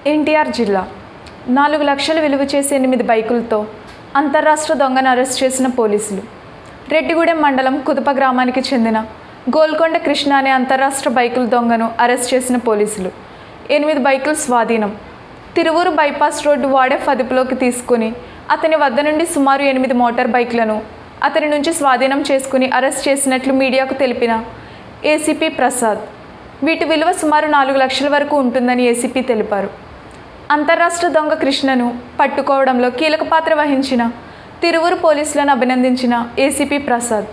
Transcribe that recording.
ఎన్టీఆర్ జిల్లా నాలుగు లక్షలు విలువ చేసే ఎనిమిది బైకులతో అంతర్రాష్ట్ర దొంగను అరెస్ట్ చేసిన పోలీసులు రెడ్డిగూడెం మండలం కుదుప గ్రామానికి చెందిన గోల్కొండ కృష్ణ అనే అంతర్రాష్ట్ర బైకుల దొంగను అరెస్ట్ చేసిన పోలీసులు ఎనిమిది బైకులు స్వాధీనం తిరువూరు బైపాస్ రోడ్డు వాడెఫ్ అదుపులోకి తీసుకుని అతని వద్ద నుండి సుమారు ఎనిమిది మోటార్ బైక్లను అతని నుంచి స్వాధీనం చేసుకుని అరెస్ట్ చేసినట్లు మీడియాకు తెలిపిన ఏసీపీ ప్రసాద్ వీటి విలువ సుమారు నాలుగు లక్షల వరకు ఉంటుందని ఏసీపీ తెలిపారు అంతర్రాష్ట్ర దొంగ కృష్ణను పట్టుకోవడంలో కీలక పాత్ర వహించిన తిరువురు పోలీసులను అభినందించిన ఏసీపీ ప్రసాద్